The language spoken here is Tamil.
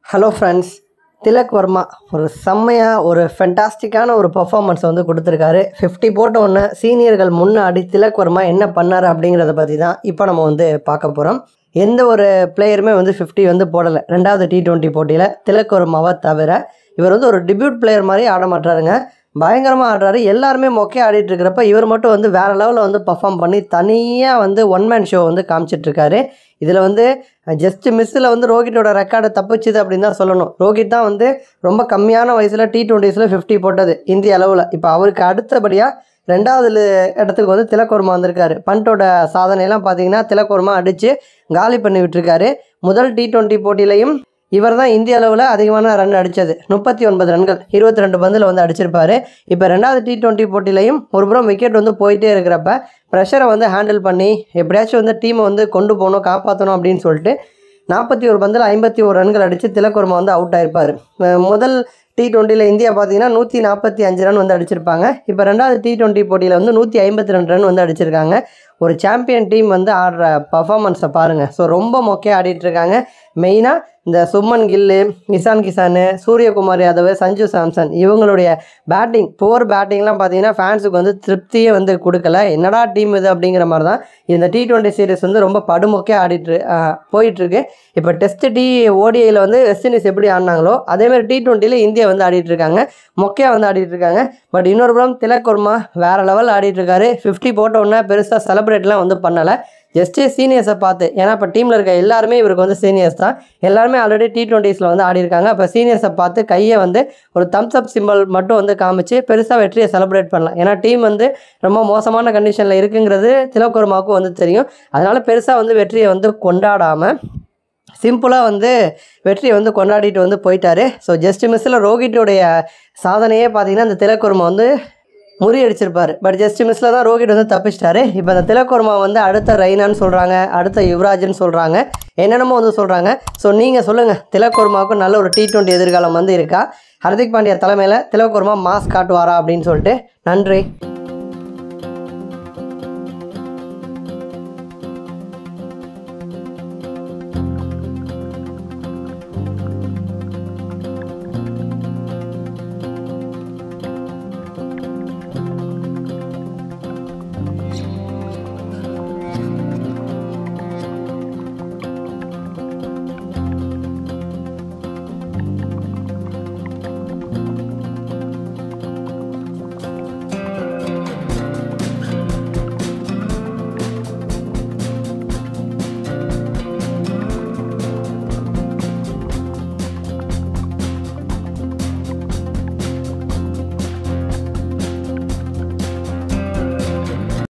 ஹலோ ஃப்ரெண்ட்ஸ் திலக் வர்மா ஒரு செம்மையாக ஒரு ஃபென்டாஸ்டிக்கான ஒரு பெர்ஃபார்மன்ஸ் வந்து கொடுத்துருக்காரு ஃபிஃப்டி போட்ட உடனே சீனியர்கள் முன்னாடி திலக் வர்மா என்ன பண்ணார் அப்படிங்கிறத பற்றி தான் இப்போ நம்ம வந்து பார்க்க போகிறோம் எந்த ஒரு பிளேயருமே வந்து ஃபிஃப்டி வந்து போடலை ரெண்டாவது டி டுவெண்ட்டி போட்டியில் திலக் வர்மாவை தவிர இவர் வந்து ஒரு டிபியூட் பிளேயர் மாதிரி ஆட மாட்டாருங்க பயங்கரமாக ஆடுறாரு எல்லாருமே மொக்கையாக ஆடிட்டு இருக்கிறப்ப இவர் மட்டும் வந்து வேறு லெவலில் வந்து பர்ஃபார்ம் பண்ணி தனியாக வந்து ஒன் மேன் ஷோ வந்து காமிச்சிட்ருக்காரு இதில் வந்து ஜஸ்ட் மிஸ்ஸில் வந்து ரோஹிட்டோட ரெக்கார்டை தப்பிச்சுது அப்படின்னு தான் சொல்லணும் ரோஹித் தான் வந்து ரொம்ப கம்மியான வயசில் டி டுவெண்ட்டிஸில் ஃபிஃப்டி போட்டது இந்திய அளவில் இப்போ அவருக்கு அடுத்தபடியாக ரெண்டாவது இடத்துக்கு வந்து திலக்கோர்மா வந்திருக்காரு பண்டோட சாதனையெல்லாம் பார்த்தீங்கன்னா திலக்கோர்மா அடித்து காலி பண்ணி விட்டுருக்காரு முதல் டி டுவெண்ட்டி போட்டியிலையும் இவர் தான் இந்திய அளவில் அதிகமான ரன் அடித்தது முப்பத்தி ஒன்பது ரன்கள் இருபத்தி ரெண்டு பந்தில் வந்து அடிச்சிருப்பாரு இப்போ ரெண்டாவது டி டுவெண்ட்டி போட்டியிலையும் ஒரு புறம் விக்கெட் வந்து போயிட்டே இருக்கிறப்ப ப்ரெஷரை வந்து ஹேண்டில் பண்ணி எப்படியாச்சும் வந்து டீமை வந்து கொண்டு போகணும் காப்பாற்றணும் அப்படின்னு சொல்லிட்டு நாற்பத்தி ஒரு பந்தில் ஐம்பத்தி ஒரு ரன்கள் அடித்து திலக்குர்மா வந்து அவுட் ஆயிருப்பார் முதல் டி டுவெண்ட்டியில் இந்தியா பார்த்தீங்கன்னா நூற்றி நாற்பத்தி அஞ்சு ரன் வந்து அடிச்சிருப்பாங்க இப்போ ரெண்டாவது டி டுவெண்ட்டி போட்டியில் வந்து நூற்றி ஐம்பத்தி ரெண்டு ரன் வந்து அடிச்சிருக்காங்க ஒரு சாம்பியன் டீம் வந்து ஆடுற பர்ஃபார்மன்ஸை பாருங்கள் ஸோ ரொம்ப மொக்கையாக ஆடிட்டு இருக்காங்க மெயினாக இந்த சுமன் கில்லு நிசான் கிசானு சூரியகுமார் யாதவ் சஞ்சு சாம்சன் இவங்களுடைய பேட்டிங் புவர் பேட்டிங்லாம் பார்த்தீங்கன்னா ஃபேன்ஸுக்கு வந்து திருப்தியே வந்து கொடுக்கல என்னடா டீம் இது அப்படிங்கிற மாதிரி தான் இந்த டி டுவெண்ட்டி சீரிஸ் வந்து ரொம்ப படுமொக்கையாக ஆடிட்டு போயிட்டுருக்கு இப்போ டெஸ்ட் டி ஓடிஐயில் வந்து வெஸ்ட் இண்டீஸ் எப்படி ஆடினாங்களோ அதேமாதிரி டி டுவெண்ட்டியில் இந்தியா வந்து ஆடிட்டு இருக்காங்க மொக்கையாக வந்து ஆடிட்டு இருக்காங்க பட் இன்னொரு புறம் திலக் வர்மா வேறு லெவல் ஆடிட்டு இருக்காரு ஃபிஃப்டி போட்ட உடனே பெருசாக செலிப்ரேட்லாம் வந்து பண்ணலை ஜஸ்ட்டு சீனியர்ஸை பார்த்து ஏன்னா இப்போ டீமில் இருக்க எல்லாருமே இவருக்கு வந்து சீனியர்ஸ் தான் எல்லாருமே ஆல்ரெடி டி டுவெண்ட்டீஸில் வந்து ஆடி இருக்காங்க அப்போ சீனியர்ஸை பார்த்து கையை வந்து ஒரு தம்ஸ் அப் சிம்பிள் மட்டும் வந்து காமிச்சு பெருசாக வெற்றியை செலிப்ரேட் பண்ணலாம் ஏன்னா டீம் வந்து ரொம்ப மோசமான கண்டிஷனில் இருக்குங்கிறது திலோக்கர்மாவுக்கும் வந்து தெரியும் அதனால் பெருசாக வந்து வெற்றியை வந்து கொண்டாடாமல் சிம்பிளாக வந்து வெற்றியை வந்து கொண்டாடிட்டு வந்து போயிட்டாரு ஸோ ஜஸ்ட் மிஸ்ஸில் ரோஹிட்டோடைய சாதனையே பார்த்தீங்கன்னா அந்த திலக்குர்மா வந்து முறியடிச்சிருப்பார் பட் ஜஸ்ட் மிஸ்ஸில் தான் ரோஹித் வந்து தப்பிச்சிட்டாரு இப்போ அந்த திலக்குர்மா வந்து அடுத்த ரெய்னான்னு சொல்கிறாங்க அடுத்த யுவராஜ்னு சொல்கிறாங்க என்னென்னமோ வந்து சொல்கிறாங்க ஸோ நீங்கள் சொல்லுங்கள் திலக்குர்மாவுக்கும் நல்ல ஒரு டி டுவெண்ட்டி எதிர்காலம் வந்து இருக்கா ஹர்திக் பாண்டியா தலைமையில் திலக்குர்மா மாஸ் காட்டுவாரா அப்படின்னு சொல்லிட்டு நன்றி